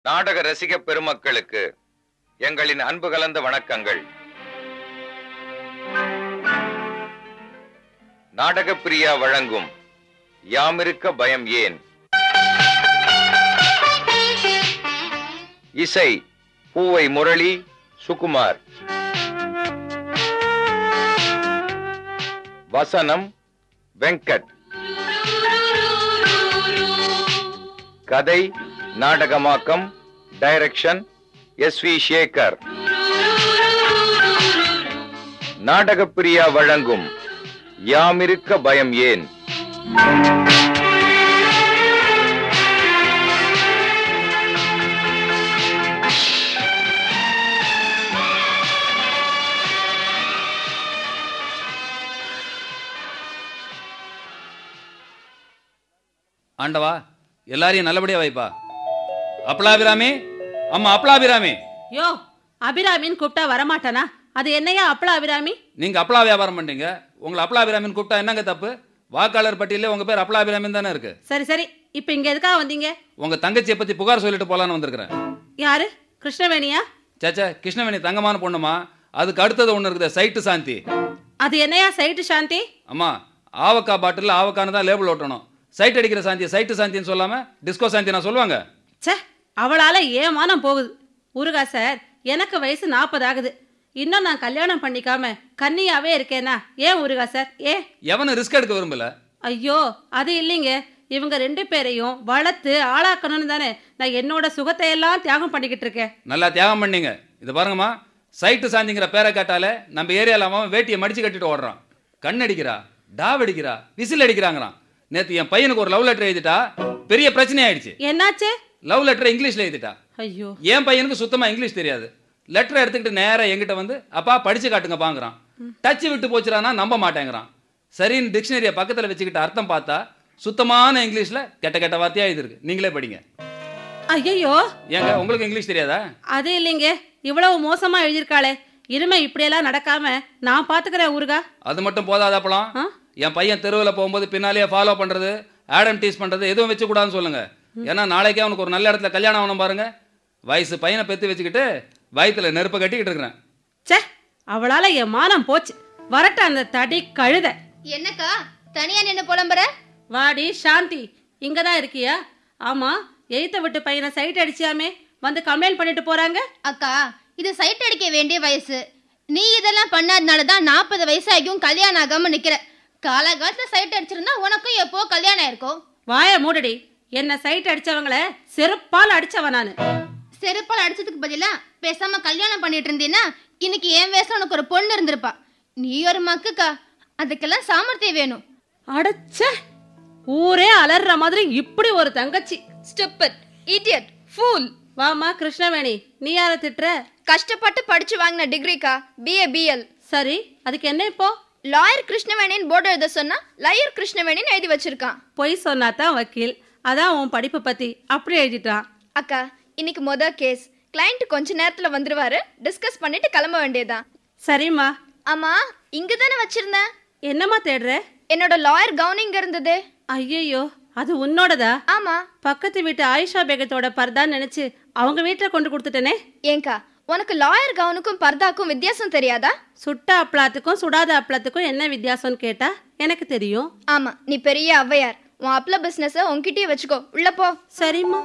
நாடக ரசிக பெருமக்களுக்கு எங்களின் அன்பு கலந்த வணக்கங்கள் நாடக பிரியா வழங்கும் யாமிருக்க பயம் ஏன் இசை பூவை முரளி சுகுமார் வசனம் வெங்கட் கதை நாடகமாக்கம் direction S V Sekhar Natakapriya வழங்கும் யாமிருக்க பயம் ஏன் ஆண்டவா எல்லாரையும் நல்லபடியா வைப்பா அப்பளாபிராமி அம்மா அப்பளாபிராமி யோ அபிராமின்னு கூப்பிட்டா வரமாட்டானா அது என்னையா அப்பள அபிராமி நீங்க அப்பளா வியாபாரம் பண்றீங்க உங்களை அப்பளாபிராமின்னு கூப்பிட்டா என்னங்க தப்பு வாக்காளர் பட்டியலே உங்க பேர் அப்பளாபிராமின் தானே இருக்கு சரி சரி இப்போ இங்க எதுக்காக வந்தீங்க உங்க தங்கச்சியை பத்தி புகார் சொல்லிட்டு போலான்னு வந்திருக்கிறேன் யாரு கிருஷ்ணவேணியா சேச்சா கிருஷ்ணவேணி தங்கமான பொண்ணுமா அதுக்கு அடுத்தது ஒன்று இருக்குது சைட்டு சாந்தி அது என்னையா சைட்டு சாந்தி அம்மா ஆவக்கா பாட்டில் ஆவக்கான்னு தான் லேபிள் ஓட்டணும் சைட் அடிக்கிற சாந்தி சைட்டு சாந்தின்னு சொல்லாம டிஸ்கோ சாந்தி நான் சொல்லுவாங்க ச்சே அவளால ஏமானம் போகுது முருகா சார் எனக்கு வயசு நாற்பது ஆகுது இன்னும் நான் கல்யாணம் பண்ணிக்காம கன்னியாவே இருக்கேனா ஏன் முருகா சார் ஏன் எவனும் ரிஸ்க் எடுக்க விரும்பல ஐயோ அது இல்லைங்க இவங்க ரெண்டு பேரையும் வளர்த்து ஆளாக்கணும்னு தானே நான் என்னோட சுகத்தை எல்லாம் தியாகம் பண்ணிக்கிட்டு இருக்கேன் நல்லா தியாகம் பண்ணீங்க இது பாருங்கம்மா சைட்டு சாந்திங்கிற பேரை கேட்டாலே நம்ம ஏரியாவில் அவன் வேட்டியை மடிச்சு கட்டிட்டு ஓடுறான் கண் அடிக்கிறா டாவ் அடிக்கிறா விசில் அடிக்கிறாங்கிறான் நேத்து என் பையனுக்கு ஒரு லவ் லெட்டர் எழுதிட்டா பெரிய பிரச்சனை ஆயிடுச்சு என்னாச்சு லவ் லெட்டர் இங்கிலீஷ்ல எழுதிட்டா ஐயோ என் பையனுக்கு சுத்தமா இங்கிலீஷ் தெரியாது லெட்டர் எடுத்துக்கிட்டு நேரா என்கிட்ட வந்து அப்பா படிச்சு காட்டுங்க பாங்குறான் டச் விட்டு போச்சுறானா நம்ப மாட்டேங்கிறான் சரின்னு டிக்ஷனரியை பக்கத்துல வச்சுக்கிட்டு அர்த்தம் பார்த்தா சுத்தமான இங்கிலீஷ்ல கெட்ட கெட்ட வார்த்தையா எழுதிருக்கு நீங்களே படிங்க ஐயோ ஏங்க உங்களுக்கு இங்கிலீஷ் தெரியாதா அது இல்லைங்க இவ்வளவு மோசமா எழுதியிருக்காளே இனிமே இப்படியெல்லாம் நடக்காம நான் பாத்துக்கிறேன் ஊருகா அது மட்டும் போதாதாப்பலாம் ஆ? என் பையன் தெருவில் போகும்போது பின்னாலேயே ஃபாலோ பண்றது ஆடம் டீஸ் பண்றது எதுவும் வச்சு கூடாதுன்னு சொல்லுங்க ஏன்னா நாளைக்கே அவனுக்கு ஒரு நல்ல இடத்துல கல்யாணம் ஆகணும் பாருங்க வயசு பையனை பெத்து வச்சுக்கிட்டு வயித்துல நெருப்பை கட்டிக்கிட்டு இருக்கிறேன் ச்சே அவளால என் மானம் போச்சு வரட்ட அந்த தடி கழுத என்னக்கா தனியா நின்னு புலம்புற வாடி சாந்தி இங்க தான் இருக்கியா ஆமா எய்த்த விட்டு பையனை சைட் அடிச்சியாமே வந்து கம்ப்ளைண்ட் பண்ணிட்டு போறாங்க அக்கா இது சைட் அடிக்க வேண்டிய வயசு நீ இதெல்லாம் பண்ணாதனால தான் நாற்பது வயசாகியும் கல்யாணம் ஆகாம நிக்கிற காலகாலத்துல சைட் அடிச்சிருந்தா உனக்கும் எப்போ கல்யாணம் இருக்கும் வாய மூடடி என்ன சைட் அடிச்சவங்கள செருப்பால் அடிச்சவன் நானு செருப்பால் அடிச்சதுக்கு பதிலா பேசாம கல்யாணம் பண்ணிட்டு இருந்தீன்னா இன்னைக்கு என் வயசுல உனக்கு ஒரு பொண்ணு இருந்திருப்பா நீ ஒரு மக்குக்கா அதுக்கெல்லாம் சாமர்த்தியம் வேணும் அடச்ச ஊரே அலறுற மாதிரி இப்படி ஒரு தங்கச்சி ஸ்டூபிட் இடியட் ஃபூல் வாமா கிருஷ்ணவேணி நீ யார திட்டுற கஷ்டப்பட்டு படிச்சு வாங்கின டிகிரிக்கா பிஏ பிஎல் சரி அதுக்கு என்ன இப்போ லாயர் கிருஷ்ணவேணின்னு போர்டு எழுத சொன்னா லயர் கிருஷ்ணவேணின்னு எழுதி வச்சிருக்கான் பொய் சொன்னாதான் வக்கீல் அதான் உன் படிப்பு பத்தி அப்படி எழுதிட்டான் அக்கா இன்னைக்கு மொத கேஸ் கிளைண்ட் கொஞ்ச நேரத்துல வந்துருவாரு டிஸ்கஸ் பண்ணிட்டு கிளம்ப வேண்டியதுதான் சரிம்மா ஆமா இங்க தானே வச்சிருந்தேன் என்னம்மா தேடுற என்னோட லாயர் கவுன் இங்க இருந்தது ஐயையோ அது உன்னோடதா ஆமா பக்கத்து வீட்டு ஆயிஷா பேகத்தோட பர்தான்னு நினைச்சு அவங்க வீட்டுல கொண்டு கொடுத்துட்டனே ஏங்கா உனக்கு லாயர் கவுனுக்கும் பர்தாக்கும் வித்தியாசம் தெரியாதா சுட்ட அப்பளத்துக்கும் சுடாத அப்பளத்துக்கும் என்ன வித்தியாசம்னு கேட்டா எனக்கு தெரியும் ஆமா நீ பெரிய ஔவையார் உன் அப்ல பிசினஸ் உன்கிட்டயே வச்சுக்கோ உள்ள போ சரிம்மா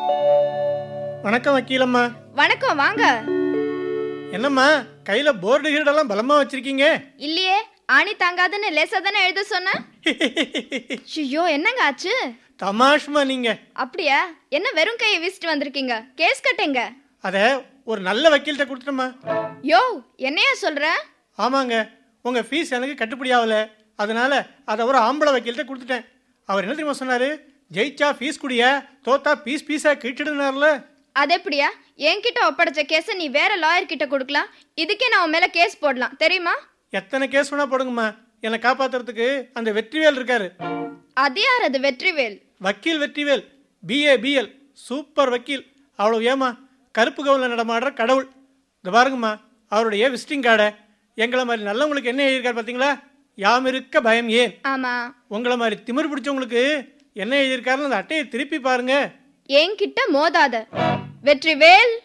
வணக்கம் வக்கீலம்மா வணக்கம் வாங்க என்னம்மா கையில போர்டு கீடெல்லாம் பலமா வச்சிருக்கீங்க இல்லையே ஆணி தாங்காதுன்னு லேசா தானே எழுத சொன்னேன் ஐயோ என்னங்க ஆச்சு தமாஷ்மா நீங்க அப்படியா என்ன வெறும் கையை வீசிட்டு வந்திருக்கீங்க கேஸ் கட்டுங்க அத ஒரு நல்ல வக்கீல்கிட்ட கொடுத்துட்டோம்மா யோ என்னையா சொல்ற ஆமாங்க உங்க ஃபீஸ் எனக்கு கட்டுப்படி ஆகல அதனால அதை ஒரு ஆம்பளை வக்கீல்கிட்ட கொடுத்துட்டேன் அவர் என்ன தெரியுமா சொன்னாரு ஜெயிச்சா ஃபீஸ் குடியா தோத்தா பீஸ் பீஸா கிழிச்சிடுனார்ல அது எப்படியா என்கிட்ட ஒப்படைச்ச கேஸை நீ வேற லாயர் கிட்ட கொடுக்கலாம் இதுக்கே நான் உன் மேல கேஸ் போடலாம் தெரியுமா எத்தனை கேஸ் வேணா போடுங்கம்மா என்னை காப்பாத்துறதுக்கு அந்த வெற்றிவேல் இருக்காரு அது யார் அது வெற்றிவேல் வக்கீல் வெற்றிவேல் பிஏ பிஎல் சூப்பர் வக்கீல் அவ்வளோ ஏமா கருப்பு கவுல நடமாடுற கடவுள் இந்த பாருங்கம்மா அவருடைய விசிட்டிங் கார்டை எங்களை மாதிரி நல்லவங்களுக்கு என்ன எழுதியிருக்காரு பார்த்தீங்களா யாம் இருக்க பயம் ஏன் ஆமா உங்களை மாதிரி திமிர் பிடிச்சவங்களுக்கு என்ன எழுதியிருக்காருன்னு அந்த அட்டையை திருப்பி பாருங்க என்கிட்ட மோதாத வெற்றிவேல்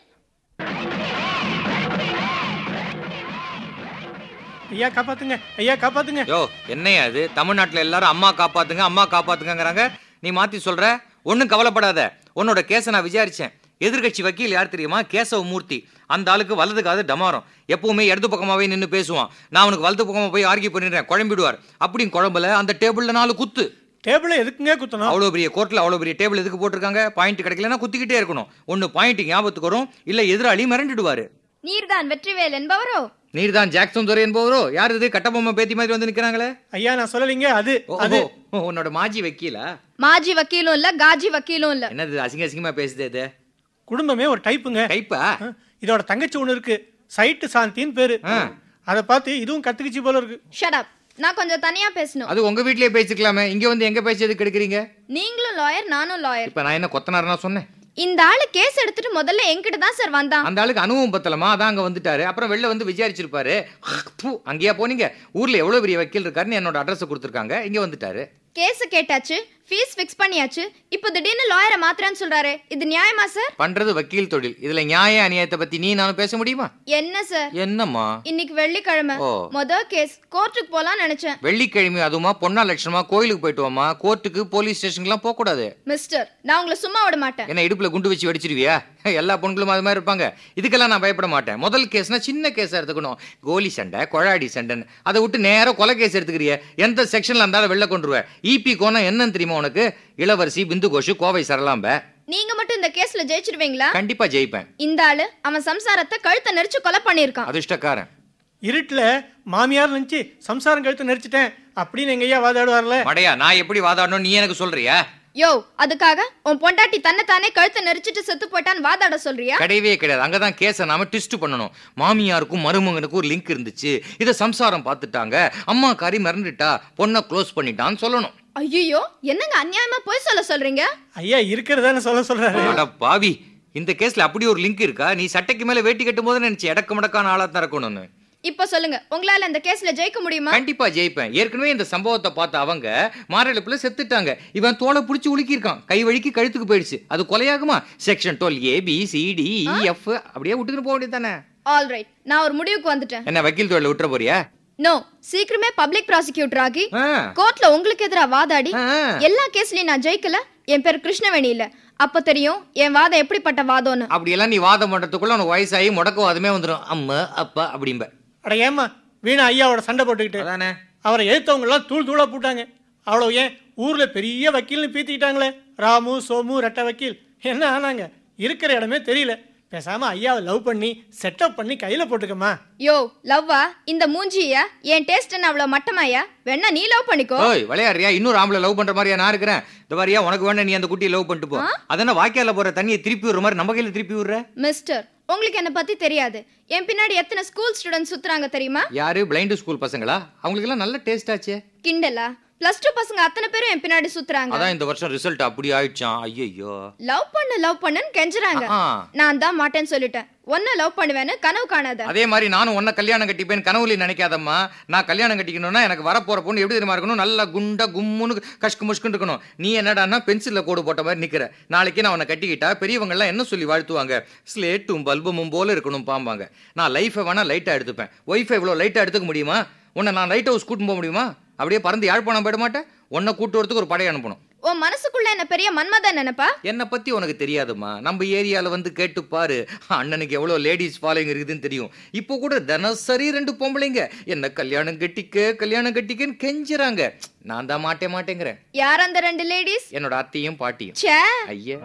ஐயா காப்பாத்துங்க ஐயா காப்பாத்துங்க யோ என்னையா அது தமிழ்நாட்டுல எல்லாரும் அம்மா காப்பாத்துங்க அம்மா காப்பாத்துங்கங்கறாங்க நீ மாத்தி சொல்ற ஒண்ணும் கவலைப்படாத உன்னோட கேஸை நான் விசாரிச்சேன் எதிர்க்கட்சி வக்கீல் யார் தெரியுமா கேசவ மூர்த்தி அந்த ஆளுக்கு வலது காது டமாரம் எப்பவுமே இடது பக்கமாவே நின்னு பேசுவான் நான் அவனுக்கு வலது பக்கமா போய் ஆர்கியூ பண்ணிடுறேன் குழம்பிடுவார் அப்படின்னு குழம்புல அந்த டேபிள்ல நாலு குத்து டேபிள எதுக்குங்க குத்தணும் அவ்வளோ பெரிய கோர்ட்ல அவ்வளோ பெரிய டேபிள் எதுக்கு போட்டிருக்காங்க பாயிண்ட் கிடைக்கலன்னா குத்திக்கிட்டே இருக்கணும் ஒன்னு பாயிண்ட் ஞாபகத்துக்கு வரும் இல்ல எதிராளி மிரண்டுடுவாரு நீர்தான் வெற்றிவேல் என்பவரோ நீர்தான் ஜாக்சன் துரை என்பவரோ யார் இது கட்டபொம்மை பேத்தி மாதிரி வந்து நிக்கிறாங்களே ஐயா நான் சொல்லலைங்க அது அது ஓஹோ உன்னோட மாஜி வக்கீலா மாஜி வக்கீலும் இல்ல காஜி வக்கீலும் இல்ல என்னது அசிங்க அசிங்கமா பேசுதே இது குடும்பமே ஒரு டைப்புங்க கைப்பா ஆ, இதோட தங்கச்சி ஒண்ணு இருக்கு சைட்டு சாந்தின்னு பேரு அதை பார்த்து இதுவும் கத்துக்கிச்சு போல இருக்கு ஷட் அப் நான் கொஞ்சம் தனியா பேசணும் அது உங்க வீட்லயே பேசிக்கலாமே இங்க வந்து எங்க பேசுறதுக்கு எடுக்கிறீங்க நீங்களும் லாயர் நானும் லாயர் இப்ப நான் என்ன கொத்தனார்னா சொன்னேன் இந்த ஆளு கேஸ் எடுத்துட்டு முதல்ல என்கிட்ட தான் சார் வந்தான் அந்த ஆளுக்கு அனுபவம் பத்தலமா அதான் அங்க வந்துட்டாரு அப்புறம் வெளில வந்து விசாரிச்சிருப்பாரு ப்பு, அங்கேயா போனீங்க ஊர்ல எவ்வளவு பெரிய வக்கீல் இருக்காருன்னு என்னோட அட்ரஸ் கொடுத்துருக்காங்க இங்க வந்துட்டாரு கேஸ் கேட்டாச்சு ஃபீஸ் ஃபிக்ஸ் பண்ணியாச்சு இப்போ திடீர்னு லாயரை மாத்துறேன்னு சொல்றாரு இது நியாயமா சார் பண்றது வக்கீல் தொழில் இதுல நியாய அநியாயத்தை பத்தி நீ நானும் பேச முடியுமா என்ன சார் என்னம்மா இன்னைக்கு வெள்ளிக்கிழமை ஓ. மொத கேஸ் கோர்ட்டுக்கு போலாம்னு நினைச்சேன் வெள்ளிக்கிழமை அதுவுமா பொன்னா லட்சணமா கோயிலுக்கு போயிட்டு வாமா கோர்ட்டுக்கு போலீஸ் ஸ்டேஷனுக்குலாம் போக கூடாது மிஸ்டர் நான் உங்களை சும்மா விட மாட்டேன் என்ன இடுப்புல குண்டு வச்சு வெடிச்சிருவியா எல்லா பொண்களும் அது மாதிரி இருப்பாங்க இதுக்கெல்லாம் நான் பயப்பட மாட்டேன் முதல் கேஸ்னா சின்ன கேஸா எடுத்துக்கணும் கோலி சண்டை கொழாடி சண்டைன்னு அதை விட்டு நேரா கொலை கேஸ் எடுத்துக்கிறிய எந்த செக்ஷன்ல இருந்தாலும் வெளில கொண்டுருவ இபி கோணம் என்னன்னு தெரியுமா உனக்கு இளவரசி பிந்து கோஷு கோவை சரலாம்ப நீங்க மட்டும் இந்த கேஸ்ல ஜெயிச்சிருவீங்களா கண்டிப்பா ஜெயிப்பேன் இந்த ஆளு அவன் சம்சாரத்தை கழுத்தை நெரிச்சு கொலை பண்ணியிருக்கான் அதிர்ஷ்டக்காரன் இருட்டுல மாமியார் நினைச்சு சம்சாரம் கழுத்து நெரிச்சிட்டேன் அப்படின்னு எங்க ஐயா வாதாடுவார்ல மடையா நான் எப்படி வாதாடணும் நீ எனக்கு சொல்றியா யோ அதுக்காக உன் பொண்டாட்டி தன்னை தானே கழுத்தை நெரிச்சிட்டு செத்து போயிட்டான்னு வாதாட சொல்றியா கிடையவே கிடையாது அங்கதான் கேஸை நாம ட்விஸ்ட் பண்ணணும் மாமியாருக்கும் மருமகனுக்கும் ஒரு லிங்க் இருந்துச்சு இதை சம்சாரம் பார்த்துட்டாங்க அம்மா காரி மறந்துட்டா பொண்ணை க்ளோஸ் பண்ணிட்டான்னு சொல்லணும் ஐயோ என்னங்க அநியாயமா போய் சொல்ல சொல்றீங்க ஐயா இருக்கிறதானே சொல்ல சொல்றாரு அட பாவி இந்த கேஸ்ல அப்படி ஒரு லிங்க் இருக்கா நீ சட்டைக்கு மேல வேட்டி கட்டும் போது நினைச்சு எடக்க முடக்கான ஆளா தான் இருக்கணும்னு இப்ப சொல்லுங்க உங்களால இந்த கேஸ்ல ஜெயிக்க முடியுமா கண்டிப்பா ஜெயிப்பேன் ஏற்கனவே இந்த சம்பவத்தை பார்த்த அவங்க மாரடைப்புல செத்துட்டாங்க இவன் தோலை பிடிச்சி உலுக்கியிருக்கான் கை வழிக்கு கழுத்துக்கு போயிடுச்சு அது கொலையாகுமா section twelve A B C D E F அப்படியே விட்டுட்டு போக வேண்டியது தானே ஆல் ரைட் நான் ஒரு முடிவுக்கு வந்துட்டேன் என்ன வக்கீல் தொழில் விட்டுற போறியா நோ சீக்கிரமே பப்ளிக் ப்ராசிக்யூட்டர் ஆகி ஆ. கோர்ட்ல உங்களுக்கு எதிரா வாதாடி ஆ. எல்லா கேஸ்லயும் நான் ஜெயிக்கல என் பேர் கிருஷ்ணவேணி இல்ல அப்ப தெரியும் என் வாதம் எப்படிப்பட்ட வாதம்னு அப்படியெல்லாம் நீ வாதம் பண்றதுக்குள்ள உனக்கு வயசாகி முடக்கவாதமே வந்துடும் அம்மா அப்பா அப்படிம்ப அட ஏம்மா வீணா ஐயாவோட சண்டை போட்டுக்கிட்டு அதானே அவரை எதிர்த்தவங்க எல்லாம் தூள் தூளா போட்டாங்க அவ்வளோ ஏன் ஊர்ல பெரிய வக்கீல்னு பீத்திக்கிட்டாங்களே ராமு சோமு ரெட்ட வக்கீல் என்ன ஆனாங்க இருக்கிற இடமே தெரியல பேசாம ஐயாவை லவ் பண்ணி செட்டப் பண்ணி கையில போட்டுக்கம்மா யோ லவ்வா இந்த மூஞ்சியா என் டேஸ்ட் என்ன அவ்வளவு மட்டமாயா வேணா நீ லவ் பண்ணிக்கோ ஓய் விளையாடுறியா இன்னொரு ஆம்பளை லவ் பண்ற மாதிரியா நான் இருக்கிறேன் இந்த மாதிரியா உனக்கு வேணா நீ அந்த குட்டியை லவ் பண்ணிட்டு போ அதென்ன வாய்க்கால போற தண்ணியை திருப்பி விடுற மாதிரி நம்ம கையில திருப்பி விடுற மிஸ்டர் உங்களுக்கு என்ன பத்தி தெரியாது என் பின்னாடி எத்தனை ஸ்கூல் ஸ்டூடெண்ட் சுத்துறாங்க தெரியுமா யாரு பிளைண்ட் ஸ்கூல் பசங்களா அவங்களுக்கு எல்லாம் நல்ல டேஸ்ட் ஆச்சே கிண்டலா பிளஸ் டூ பசங்க அத்தனை பேரும் என் பின்னாடி சுத்துறாங்க அதான் இந்த வருஷம் ரிசல்ட் அப்படி ஆயிடுச்சான் ஐயோ லவ் பண்ணு லவ் பண்ணுன்னு கெஞ்சுறாங்க ஆ. நான் தான் மாட்டேன்னு சொல்லிட்டேன் ஒன்ன லவ் பண்ணுவேன்னு கனவு காணாத அதே மாதிரி நானும் உன்ன கல்யாணம் கட்டிப்பேன் கனவுல நினைக்காதம்மா நான் கல்யாணம் கட்டிக்கணும்னா எனக்கு வரப்போற பொண்ணு எப்படி தெரியுமா இருக்கணும் நல்லா குண்டா கும்முன்னு கஷ்கு முஷ்குன்னு இருக்கணும் நீ என்னடான்னா பென்சில்ல கோடு போட்ட மாதிரி நிக்கிற நாளைக்கு நான் உன்னை கட்டிக்கிட்டா பெரியவங்க எல்லாம் என்ன சொல்லி வாழ்த்துவாங்க ஸ்லேட்டும் பல்பமும் போல இருக்கணும் பாம்பாங்க நான் லைஃபை வேணா லைட்டா எடுத்துப்பேன் ஒய்ஃபை இவ்வளோ லைட்டா எடுத்துக்க முடியுமா உன்னை நான் லைட் ஹவுஸ் கூட்டிட்டு போக முடியுமா அப்படியே பறந்து யாழ்ப்பாணம் போயிட மாட்டேன் உன்னை கூட்டு வரதுக்கு ஒரு படை அனுப்பணும் உன் மனசுக்குள்ள என்ன பெரிய மன்மதன் நினைப்பா என்னை பத்தி உனக்கு தெரியாதும்மா நம்ம ஏரியால வந்து கேட்டு பாரு அண்ணனுக்கு எவ்வளவு லேடிஸ் ஃபாலோயிங் இருக்குதுன்னு தெரியும் இப்போ கூட தினசரி ரெண்டு பொம்பளைங்க என்ன கல்யாணம் கட்டிக்க கல்யாணம் கட்டிக்கன்னு கெஞ்சுறாங்க நான் தான் மாட்டே மாட்டேங்கிறேன் யார் அந்த ரெண்டு லேடிஸ் என்னோட அத்தையும் பாட்டியும் ச்சே ஐயா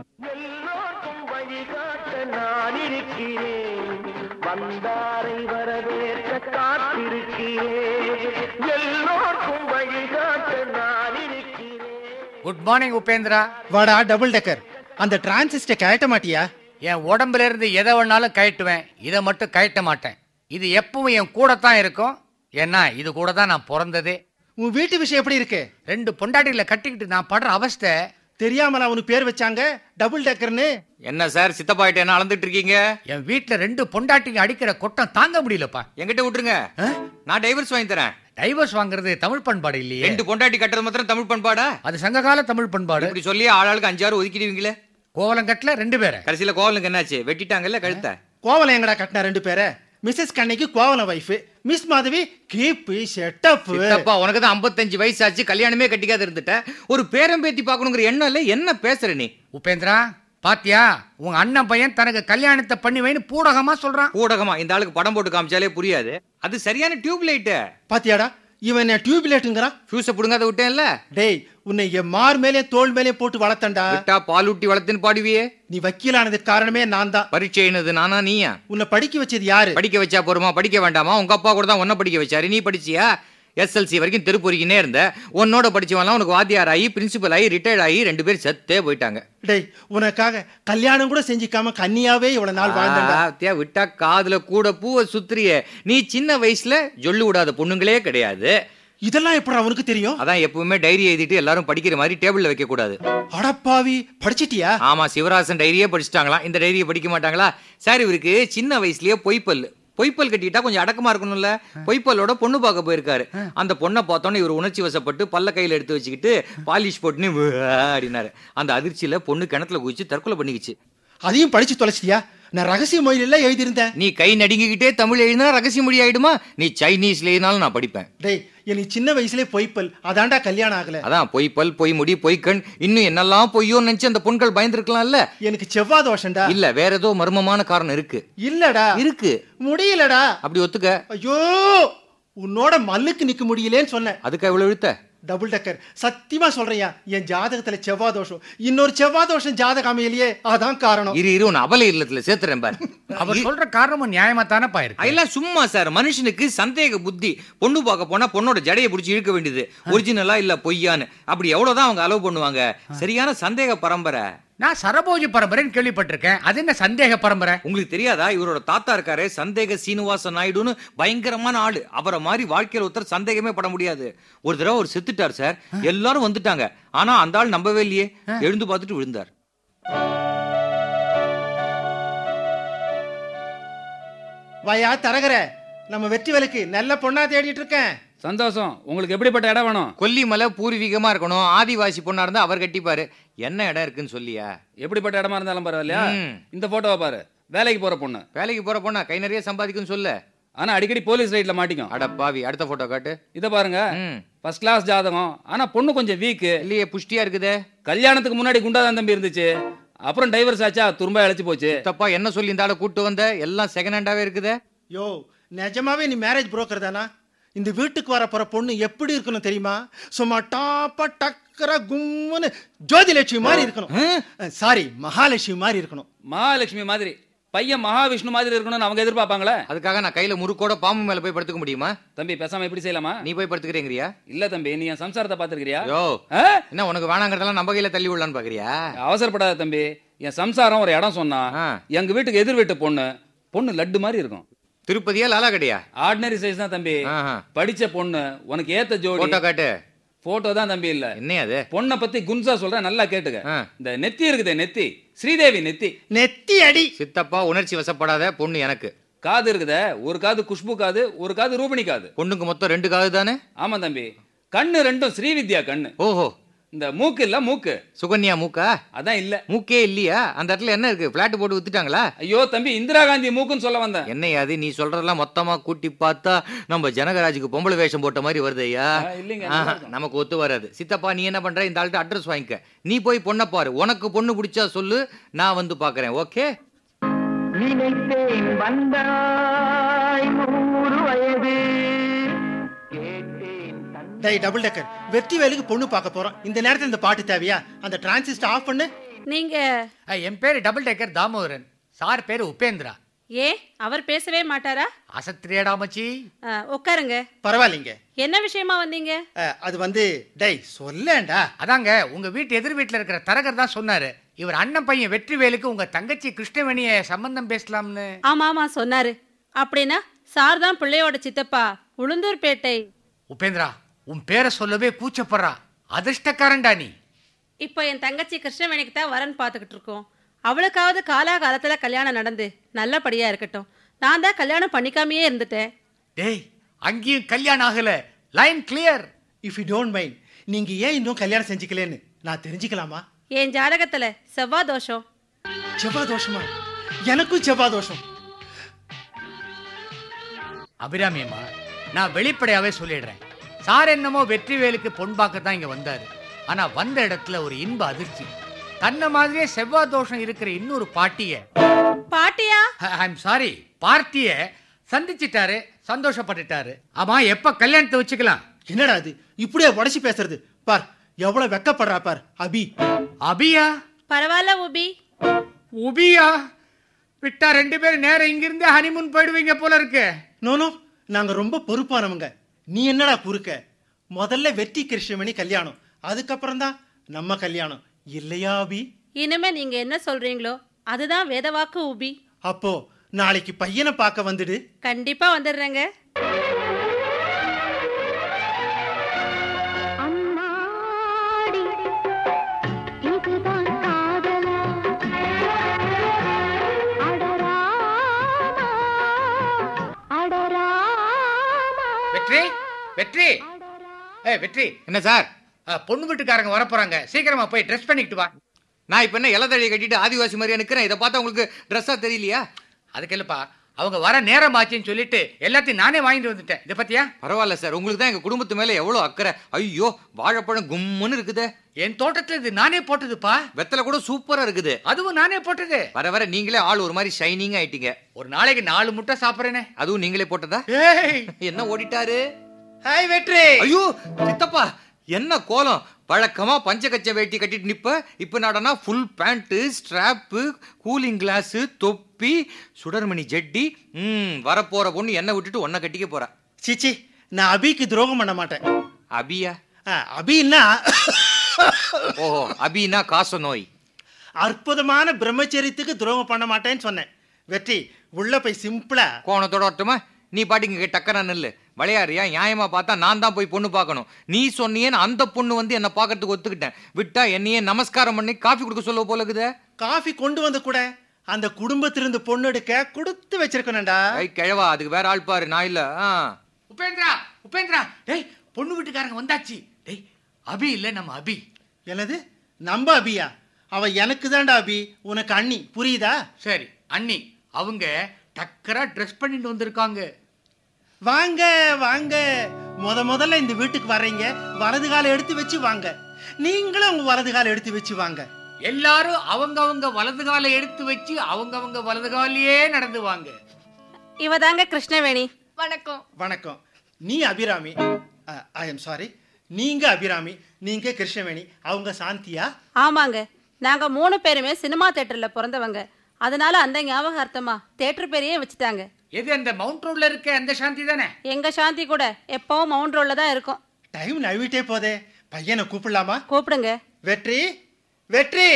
நான் இருக்கிறேன் வந்தாரை வரவேற்க காத்திருக்கிறேன் எல்லோருக்கும் வழிகாட்ட நான் இருக்கிறேன் குட் மார்னிங் உபேந்திரா வாடா டபுள் டெக்கர் அந்த டிரான்சிஸ்டை கழட்ட மாட்டியா என் உடம்புல இருந்து எதை வேணாலும் கழட்டுவேன் இதை மட்டும் கழட்ட மாட்டேன் இது எப்பவும் என் கூட தான் இருக்கும் ஏன்னா இது கூட தான் நான் பிறந்ததே உன் வீட்டு விஷயம் எப்படி இருக்கு ரெண்டு பொண்டாட்டிகளை கட்டிக்கிட்டு நான் படுற அவஸ்தை தெரியாமல அவனுக்கு பேர் வச்சாங்க டபுள் டெக்கர்னு என்ன சார் சித்தப்பாயிட்ட என்ன அளந்துட்டு இருக்கீங்க என் வீட்டுல ரெண்டு பொண்டாட்டிங்க அடிக்கிற கொட்டம் தாங்க முடியலப்பா என்கிட்ட விட்டுருங்க நான் டைவர்ஸ் வாங்கி தரேன் டைவர்ஸ் வாங்குறது தமிழ் பண்பாடு இல்லையே ரெண்டு பொண்டாட்டி கட்டுறது மாத்திரம் தமிழ் பண்பாடா அது சங்ககால தமிழ் பண்பாடு இப்படி சொல்லி ஆளாளுக்கு அஞ்சாறு ஒதுக்கிடுவீங்களே கோவலங்கட்டில் ரெண்டு பேரை கடைசியில கோவலுக்கு என்னாச்சு வெட்டிட்டாங்கல்ல கழுத்தை கோவலம் எங்கடா கட்டினா ரெண்டு பேரை மிஸ்ஸஸ் கண்ணைக்கு Kovalan wife miss Madhavi keep setup சித்தப்பா உனக்கு தான் 55 வயசாச்சு கல்யாணமே கட்டிக்காத இருந்துட்ட ஒரு பேரம்பேத்தி பார்க்கணுங்கிற எண்ணம் இல்ல என்ன பேசுற நீ உபேந்திரா பாத்தியா உங்க அண்ணன் பையன் தனக்கு கல்யாணத்தை பண்ணி வைன்னு பூடகமா சொல்றான் ஊடகமா இந்த ஆளுக்கு படம் போட்டு காமிச்சாலே புரியாது அது சரியான டியூப் லைட்டு பாத்தியாடா இவன் என்ன டியூப் லைட்டுங்கிறான் ஃபியூஸை புடுங்காத விட்டேன்ல டேய் உன்னை என் மார் மேலே தோல் மேலே போட்டு வளர்த்தண்டா விட்டா பால் ஊட்டி வளர்த்துன்னு பாடுவியே நீ வக்கீலானதுக்கு காரணமே நான் தான் பரீட்சை என்னது நானா நீயா உன்னை படிக்க வச்சது யாரு படிக்க வச்சா போருமா படிக்க வேண்டாமா உங்க அப்பா கூட தான் உன்னை படிக்க வச்சாரு நீ படிச்சியா எஸ்எல்சி வரைக்கும் தெருப்பொறிக்கினே இருந்த உன்னோட படிச்சவன்லாம் உனக்கு வாத்தியார் ஆகி பிரின்சிபல் ஆகி ரிட்டையர்ட் ஆகி ரெண்டு பேரும் செத்தே போயிட்டாங்க டேய் உனக்காக கல்யாணம் கூட செஞ்சுக்காம கன்னியாவே இவ்வளவு நாள் வாழ்ந்தண்டா ஆத்தியா விட்டா காதுல கூட பூவை சுத்துறிய நீ சின்ன வயசுல ஜொல்லு விடாத பொண்ணுங்களே கிடையாது இதெல்லாம் எப்படி அவனுக்கு தெரியும் அதான் எப்பவுமே டைரி எழுதிட்டு எல்லாரும் படிக்கிற மாதிரி டேபிள்ல வைக்க கூடாது அடப்பாவி படிச்சிட்டியா ஆமா சிவராசன் டைரியே படிச்சிட்டாங்களாம் இந்த டைரியை படிக்க மாட்டாங்களா சார் இவருக்கு சின்ன வயசுலயே பொய்ப்பல் பொய்ப்பல் கட்டிட்டா கொஞ்சம் அடக்கமா இருக்கணும்ல பொய்ப்பல்லோட பொண்ணு பார்க்க போயிருக்காரு அந்த பொண்ணை பார்த்தோன்னே இவர் உணர்ச்சி வசப்பட்டு பல்ல கையில எடுத்து வச்சுக்கிட்டு பாலிஷ் போட்டுன்னு "வு" அப்படின்னாரு அந்த அதிர்ச்சியில பொண்ணு கிணத்துல குதிச்சு தற்கொலை பண்ணிக்கிச்சு அதையும் படிச்சு தொலைச்சிட்டியா நான் ரகசிய மொழியில எழுதியிருந்தேன் நீ கை நடுங்கிக்கிட்டே தமிழ் எழுதினா ரகசிய மொழி ஆயிடுமா நீ சைனீஸ்ல எழுதினாலும் நான் படிப்பேன் டேய் எனக்கு சின்ன வயசுலயே பொய்ப்பல் அதான்டா கல்யாணம் ஆகல அதான் பொய் பல் பொய் முடி பொய் கண் இன்னும் என்னெல்லாம் பொய்யோன்னு நினைச்சு அந்த பொண்கள் பயந்துருக்கலாம்ல எனக்கு செவ்வாய் தோஷம்டா இல்ல வேற ஏதோ மர்மமான காரணம் இருக்கு இல்லடா இருக்கு முடியலடா அப்படி ஒத்துக்க ஐயோ உன்னோட மல்லுக்கு நிக்க முடியலன்னு சொன்னேன் அதுக்கா இவ்வளவு இழுத்த டபுள் டக்கர் சத்தியமா சொல்றேன்யா என் ஜாதகத்துல செவ்வாய் தோஷம் இன்னொரு செவ்வாய் தோஷம் ஜாதக அமையலையே அதான் காரணம் இரு இரு உன் அபல இல்லத்துல சேர்த்துறேன் பாரு அவர் சொல்ற காரணமும் நியாயமா தானப்பா இருக்கு அதெல்லாம் சும்மா சார் மனுஷனுக்கு சந்தேக புத்தி பொண்ணு பார்க்க போனா பொண்ணோட ஜடையை பிடிச்சி இழுக்க வேண்டியது ஒரிஜினலா இல்ல பொய்யான்னு அப்படி எவ்வளவுதான் அவங்க அலோவ் பண்ணுவாங்க சரியான சந்தேக பரம்பரை நான் சரபோஜி பரம்பரைன்னு கேள்விப்பட்டிருக்கேன் அது என்ன சந்தேக பரம்பரை உங்களுக்கு தெரியாதா இவரோட தாத்தா இருக்காரே சந்தேக சீனிவாச நாயுடுன்னு பயங்கரமான ஆளு அவரை மாதிரி வாழ்க்கையில ஒருத்தர் சந்தேகமே பட முடியாது ஒரு தடவை அவர் செத்துட்டார் சார் எல்லாரும் வந்துட்டாங்க ஆனா அந்த ஆள் நம்பவே இல்லையே எழுந்து பார்த்துட்டு விழுந்தார் வாயா தரகர நம்ம வெற்றி வேலைக்கு நல்ல பொண்ணா தேடிட்டு இருக்கேன் சந்தோஷம் உங்களுக்கு எப்படிப்பட்ட இடம் வேணும் கொல்லிமலை பூர்வீகமா இருக்கணும் ஆதிவாசி பொண்ணா இருந்தா அவர் கட்டிப்பாரு என்ன இடம் இருக்குன்னு சொல்லியா எப்படிப்பட்ட இடமா இருந்தாலும் பரவாயில்லையா ம். இந்த போட்டோவை பாரு வேலைக்கு போற பொண்ணு வேலைக்கு போற பொண்ணா கை நிறைய சம்பாதிக்கும்னு சொல்லு ஆனா அடிக்கடி போலீஸ் ரைட்ல மாட்டிக்கும் அட பாவி அடுத்த போட்டோ காட்டு இத பாருங்க ம். ஃபர்ஸ்ட் கிளாஸ் ஜாதகம் ஆனா பொண்ணு கொஞ்சம் வீக் இல்லையே புஷ்டியா இருக்குதே கல்யாணத்துக்கு முன்னாடி குண்டாதான் தம்பி இருந்துச்சு அப்புறம் டைவர்ஸ் ஆச்சா துரும்ப இழைச்சு போச்சு தப்பா என்ன சொல்லி இந்த ஆளை கூட்டு வந்த எல்லாம் செகண்ட் ஹேண்டாவே இருக்குதே யோ நிஜமாவே நீ மேரேஜ் புரோக்கர் தானா இந்த வீட்டுக்கு வர போற பொண்ணு எப்படி இருக்கணும் தெரியுமா சும்மா டாப்பா டக்கரா கும்முன்னு ஜோதிலட்சுமி மாதிரி இருக்கணும் சாரி மகாலட்சுமி மாதிரி இருக்கணும் மகாலட்சுமி மாதிரி பையன் மகாவிஷ்ணு மாதிரி இருக்கணும்னு அவங்க எதிர்பார்ப்பாங்களே அதுக்காக நான் கையில முறுக்கோட பாம்பு மேல போய் படுத்துக்க முடியுமா தம்பி பேசாம இப்படி செய்யலாமா நீ போய் படுத்துக்கிறேங்கிறியா இல்ல தம்பி நீ என் சம்சாரத்தை பாத்துருக்கிறியா யோ என்ன உனக்கு வேணாங்கிறதெல்லாம் நம்ம கையில தள்ளி விடலான்னு பாக்குறியா அவசரப்படாத தம்பி என் சம்சாரம் ஒரு இடம் சொன்னா ஆ. எங்க வீட்டுக்கு எதிர் வீட்டு பொண்ணு பொண்ணு லட்டு மாதிரி இருக்கும் திருப்பதியா லாலா கடையா ஆர்டினரி சைஸ் தான் தம்பி ஆஹா. படிச்ச பொண்ணு உனக்கு ஏத்த ஜோடி போட்டோ காட்டு போட்டோ தான் தம்பி இல்ல என்ன அது பொண்ணை பத்தி குன்சா சொல்றேன் நல்லா கேட்டுக்க ஆ. இந்த நெத்தி இருக்குதே நெத்தி ஸ்ரீதேவி நெத்தி நெத்தி அடி சித்தப்பா உணர்ச்சி வசப்படாத பொண்ணு எனக்கு காது இருக்குதே ஒரு காது குஷ்பு காது ஒரு காது ரூபிணி காது பொண்ணுக்கு மொத்தம் ரெண்டு காது தானே ஆமா தம்பி கண்ணு ரெண்டும் ஸ்ரீவித்யா கண்ணு ஓஹோ இந்த மூக்கு இல்ல மூக்கு சுகன்யா மூக்கா அதான் இல்ல மூக்கே இல்லையா அந்த இடத்துல என்ன இருக்கு பிளாட் போட்டு வித்துட்டாங்களா ஐயோ தம்பி இந்திரா காந்தி மூக்குன்னு சொல்ல வந்தேன் என்னையா அது நீ சொல்றதெல்லாம் மொத்தமா கூட்டி பார்த்தா நம்ம ஜனகராஜுக்கு பொம்பளை வேஷம் போட்ட மாதிரி வருது ஐயா ஆ, இல்லைங்க, ஆஹா, நல்லா இருக்கும். நமக்கு ஒத்து வராது சித்தப்பா நீ என்ன பண்ற இந்த ஆள்கிட்ட அட்ரஸ் வாங்கிக்க நீ போய் பொண்ணை பாரு உனக்கு பொண்ணு பிடிச்சா சொல்லு நான் வந்து பாக்குறேன் ஓகே நினைத்தேன் வந்தாய் நூறு வயது கேட்டேன் தன் டேய் டபுள் டக்கர் வெற்றி வேலைக்கு பொண்ணு பார்க்க போறோம் இந்த நேரத்துல இந்த பாட்டு தேவையா அந்த டிரான்சிஸ்டர் ஆஃப் பண்ணு நீங்க அஹ், என் பேரு டபுள் டேக்கர் தாமோதரன் சார் பேரு உபேந்திரா ஏ அவர் பேசவே மாட்டாரா அசத்திரியடா மச்சி ஆ, உட்காருங்க பரவாயில்லைங்க என்ன விஷயமா வந்தீங்க அஹ், அது வந்து டேய் சொல்லேன்டா அதாங்க உங்க வீட்டு எதிர் வீட்டுல இருக்கிற தரகர் தான் சொன்னாரு இவர் அண்ணன் பையன் வெற்றிவேலுக்கு உங்க தங்கச்சி கிருஷ்ணவேணிய சம்பந்தம் பேசலாம்னு ஆமா ஆமா சொன்னாரு அப்படின்னா சார் தான் பிள்ளையோட சித்தப்பா உளுந்தூர்பேட்டை உபேந்திரா உன் பேரை சொல்லவே கூச்சப்படுறா அதிர்ஷ்டக்காரன்டா நீ இப்போ என் தங்கச்சி கிருஷ்ணவேணிக்கு தான் வரன் பார்த்துக்கிட்டு இருக்கோம் அவளுக்காவது காலாகாலத்துல கல்யாணம் நடந்து நல்லபடியா இருக்கட்டும் நான் தான் கல்யாணம் பண்ணிக்காமையே இருந்துட்டேன் டேய் அங்கேயும் கல்யாணம் ஆகல line clear if you don't mind நீங்க ஏன் இன்னும் கல்யாணம் செஞ்சுக்கலன்னு நான் தெரிஞ்சுக்கலாமா என் ஜாதகத்துல செவ்வாய் தோஷம் செவ்வாய் தோஷமா எனக்கும் செவ்வாய் தோஷம் அபிராமி அம்மா நான் வெளிப்படையாவே சொல்லிடுறேன் சார் என்னமோ வெற்றிவேலுக்கு பொன் பார்க்க தான் இங்க வந்தாரு ஆனா வந்த இடத்துல ஒரு இன்ப அதிர்ச்சி தன்னை மாதிரியே செவ்வாய் தோஷம் இருக்கிற இன்னொரு பாட்டிய பாட்டியா ஐம் சாரி பார்ட்டிய சந்திச்சிட்டாரு சந்தோஷப்பட்டுட்டாரு ஆமா எப்ப கல்யாணத்தை வச்சுக்கலாம் என்னடா இது இப்படியே உடச்சி பேசுறது பார் எவ்வளவு வெக்கப்படுறா பார் அபி அபியா பரவாயில்ல உபி உபியா விட்டா ரெண்டு பேரும் நேரம் இங்கிருந்து ஹனிமூன் போயிடுவீங்க போல இருக்கு நோனோ நாங்க ரொம்ப பொறுப்பானவங்க நீ என்னடா குறுக்க முதல்ல வெற்றி கிருஷ்ணமணி கல்யாணம் அதுக்கப்புறம் தான் நம்ம கல்யாணம் இல்லையா அபி இனிமே நீங்க என்ன சொல்றீங்களோ அதுதான் வேதவாக்கு உபி அப்போ நாளைக்கு பையனை பார்க்க வந்துடு கண்டிப்பா வந்துடுறேங்க அம்மாடி இதுதான் காதலா அடராமா அடராமா வெற்றி வெற்றி ஏய் வெற்றி என்ன சார் அஹ், பொண்ணு வீட்டுக்காரங்க வரப்போறாங்க சீக்கிரமா போய் ட்ரெஸ் பண்ணிக்கிட்டு வா நான் இப்ப என்ன இலதழியை கட்டிட்டு ஆதிவாசி மாதிரியா நிக்கிறேன் இதை பார்த்தா உங்களுக்கு ட்ரெஸ்ஸா தெரியலையா அதுக்கு இல்லப்பா அவங்க வர நேரம் ஆச்சுன்னு சொல்லிட்டு எல்லாத்தையும் நானே வாங்கிட்டு வந்துட்டேன் இதை பத்தியா பரவாயில்ல சார் உங்களுக்கு தான் எங்க குடும்பத்து மேல எவ்வளவு அக்கறை ஐயோ வாழைப்பழம் கும்முன்னு இருக்குதே என் தோட்டத்துல இது நானே போட்டதுப்பா வெத்தலை கூட சூப்பரா இருக்குது அதுவும் நானே போட்டது வர வர நீங்களே ஆள் ஒரு மாதிரி ஷைனிங் ஆயிட்டீங்க ஒரு நாளைக்கு நாலு முட்டை சாப்பிடுறேனே அதுவும் நீங்களே போட்டதா ஏய் என்ன ஓடிட்டாரு ஹாய் வெற்றி ஐயோ சித்தப்பா என்ன கோலம் பழக்கமா பஞ்சகச்ச வேட்டி கட்டிட்டு நிப்ப இப்ப நாடனா full pant strap cooling glass தொப்பி சுடர்மணி ஜெட்டி ம் வரப்போற பொண்ணு என்ன விட்டுட்டு ஒன்ன கட்டிக்க போறா சிச்சி நான் அபிக்கு துரோகம் பண்ண மாட்டேன் அபியா ஆ, அபின்னா ஓஹோ அபினா காச நோய் அற்புதமான பிரம்மச்சரியத்துக்கு துரோகம் பண்ண மாட்டேன்னு சொன்னேன் வெற்றி உள்ள போய் சிம்பிளா கோணத்தோட வரட்டுமா நீ பாட்டிங்க டக்கரா நெல்லு விளையாடுறியா நியாயமா பார்த்தா நான் தான் போய் பொண்ணு பார்க்கணும் நீ சொன்னியேன்னு அந்த பொண்ணு வந்து என்ன பார்க்கறதுக்கு ஒத்துக்கிட்டேன் விட்டா என்னையே நமஸ்காரம் பண்ணி காஃபி கொடுக்க சொல்ல போல இருக்குதே காஃபி கொண்டு வந்து கூட அந்த குடும்பத்திலிருந்து பொண்ணு எடுக்க கொடுத்து வச்சிருக்கணும்டா ஐ கிழவா அதுக்கு வேற ஆள் பாரு நான் இல்ல ஆ உபேந்திரா உபேந்திரா டேய் பொண்ணு வீட்டுக்காரங்க வந்தாச்சு டேய் அபி இல்ல நம்ம அபி என்னது நம்ப அபியா அவ எனக்கு தான்டா அபி உனக்கு அண்ணி புரியுதா சரி அண்ணி அவங்க டக்கரா ட்ரெஸ் பண்ணிட்டு வந்திருக்காங்க வாங்க வாங்க முத முதல்ல இந்த வீட்டுக்கு வர்றீங்க வலது காலை எடுத்து வச்சு வாங்க நீங்களும் உங்க வலது காலை எடுத்து வச்சு வாங்க எல்லாரும் அவங்க அவங்க வலது காலை எடுத்து வச்சு அவங்க அவங்க வலது காலையே நடந்து வாங்க இவ தாங்க கிருஷ்ணவேணி வணக்கம் வணக்கம் நீ அபிராமி ஐ எம் சாரி நீங்க அபிராமி நீங்க கிருஷ்ணவேணி அவங்க சாந்தியா ஆமாங்க நாங்க மூணு பேருமே சினிமா தேட்டர்ல பிறந்தவங்க அதனால அந்த ஞாபகார்த்தமா தேட்டர் பேரையே வச்சுட்டாங்க எது அந்த மவுண்ட் ரோட்ல இருக்க அந்த சாந்தி தானே எங்க சாந்தி கூட எப்பவும் மவுண்ட் ரோட்ல தான் இருக்கும் டைம் நழுவிட்டே போதே பையனை கூப்பிடலாமா கூப்பிடுங்க வெற்றி வெற்றி